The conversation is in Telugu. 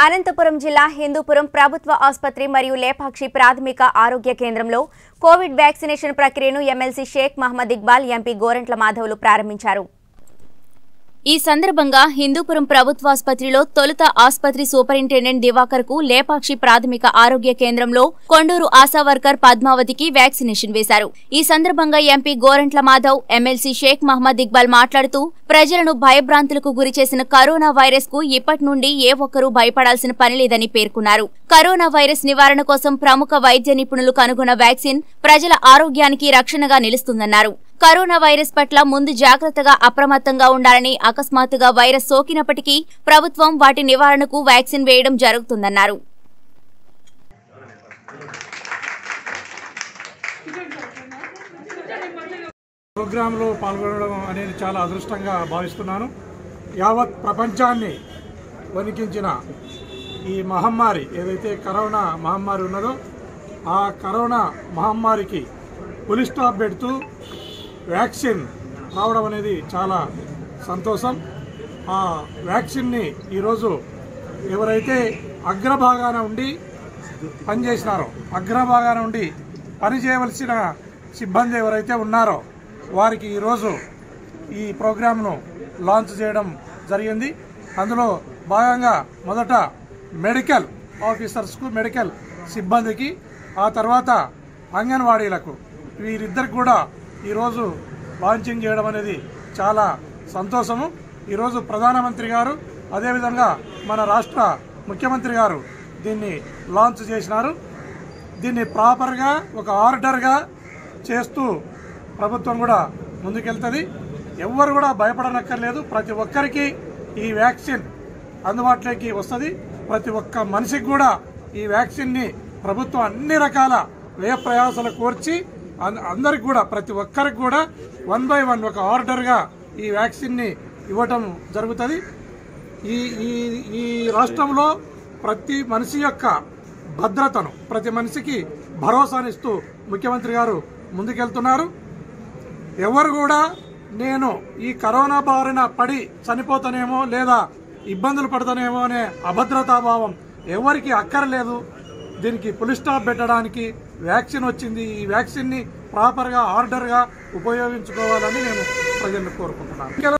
అనంతపురం జిల్లా హిందూపురం ప్రభుత్వ ఆసుపత్రి మరియు లేపాక్షి ప్రాథమిక ఆరోగ్య కేంద్రంలో కోవిడ్ వ్యాక్సినేషన్ ప్రక్రియను ఎమ్మెల్సీ షేక్ మహమ్మద్ ఇక్బాల్ ఎంపీ గోరంట్ల మాధవులు ప్రారంభించారు ఈ సందర్భంగా హిందూపురం ప్రభుత్వాసుపత్రిలో తొలుత ఆసుపత్రి సూపరింటెండెంట్ దివాకర్ కు లేపాక్షి ప్రాథమిక ఆరోగ్య కేంద్రంలో కొండూరు ఆశా వర్కర్ పద్మావతికి వ్యాక్సినేషన్ వేశారు ఈ సందర్భంగా ఎంపీ గోరంట్ల మాధవ్ ఎమ్మెల్సీ షేక్ మహమ్మద్ ఇక్బాల్ మాట్లాడుతూ ప్రజలను భయభ్రాంతులకు గురి చేసిన కరోనా వైరస్ కు ఇప్పటి నుండి ఏ ఒక్కరూ భయపడాల్సిన పని లేదని పేర్కొన్నారు కరోనా వైరస్ నివారణ కోసం ప్రముఖ వైద్య నిపుణులు కనుగొన్న వ్యాక్సిన్ ప్రజల ఆరోగ్యానికి రక్షణగా నిలుస్తుందన్నారు కరోనా వైరస్ పట్ల ముందు జాగ్రత్తగా అప్రమత్తంగా ఉండాలని అకస్మాత్తుగా వైరస్ సోకినప్పటికీ ప్రభుత్వం వాటి నివారణకు వ్యాక్సిన్ వేయడం జరుగుతుందన్నారు ప్రోగ్రాంలో పాల్గొనడం అనేది చాలా అదృష్టంగా భావిస్తున్నాను యావత్ ప్రపంచాన్ని వణికించిన ఈ మహమ్మారి ఏదైతే కరోనా మహమ్మారి ఉన్నదో ఆ కరోనా మహమ్మారికి పులి స్టాప్ పెడుతూ వ్యాక్సిన్ రావడం అనేది చాలా సంతోషం ఆ వ్యాక్సిన్ని ఈరోజు ఎవరైతే అగ్రభాగాన ఉండి పనిచేసినారో అగ్రభాగాన ఉండి పని చేయవలసిన సిబ్బంది ఎవరైతే ఉన్నారో వారికి ఈరోజు ఈ ప్రోగ్రామ్ను లాంచ్ చేయడం జరిగింది అందులో భాగంగా మొదట మెడికల్ ఆఫీసర్స్కు మెడికల్ సిబ్బందికి ఆ తర్వాత అంగన్వాడీలకు వీరిద్దరికి కూడా ఈరోజు లాంచింగ్ చేయడం అనేది చాలా సంతోషము ఈరోజు ప్రధానమంత్రి గారు అదేవిధంగా మన రాష్ట్ర ముఖ్యమంత్రి గారు దీన్ని లాంచ్ చేసినారు దీన్ని ప్రాపర్గా ఒక ఆర్డర్గా చేస్తూ ప్రభుత్వం కూడా ముందుకెళ్తుంది ఎవ్వరు కూడా భయపడనక్కర్లేదు ప్రతి ఒక్కరికి ఈ వ్యాక్సిన్ అందుబాటులోకి వస్తుంది ప్రతి ఒక్క మనిషికి కూడా ఈ వ్యాక్సిన్ని ప్రభుత్వం అన్ని రకాల వ్యయ ప్రయాసాలు కోర్చి అన్- అందరికి కూడా ప్రతి ఒక్కరికి కూడా వన్ బై వన్ ఒక ఆర్డర్గా ఈ వ్యాక్సిన్ని ఇవ్వటం జరుగుతుంది ఈ ఈ ఈ రాష్ట్రంలో ప్రతి మనిషి యొక్క భద్రతను ప్రతి మనిషికి భరోసానిస్తూ ముఖ్యమంత్రి గారు ముందుకెళ్తున్నారు ఎవరు కూడా నేను ఈ కరోనా బారిన పడి చనిపోతానేమో లేదా ఇబ్బందులు పడతానేమో అనే అభద్రతాభావం ఎవరికి అక్కర్లేదు దీనికి పులి స్టాప్ పెట్టడానికి వ్యాక్సిన్ వచ్చింది ఈ వ్యాక్సిన్ని ప్రాపర్గా ఆర్డర్గా ఉపయోగించుకోవాలని నేను ప్రజలను కోరుకుంటున్నాను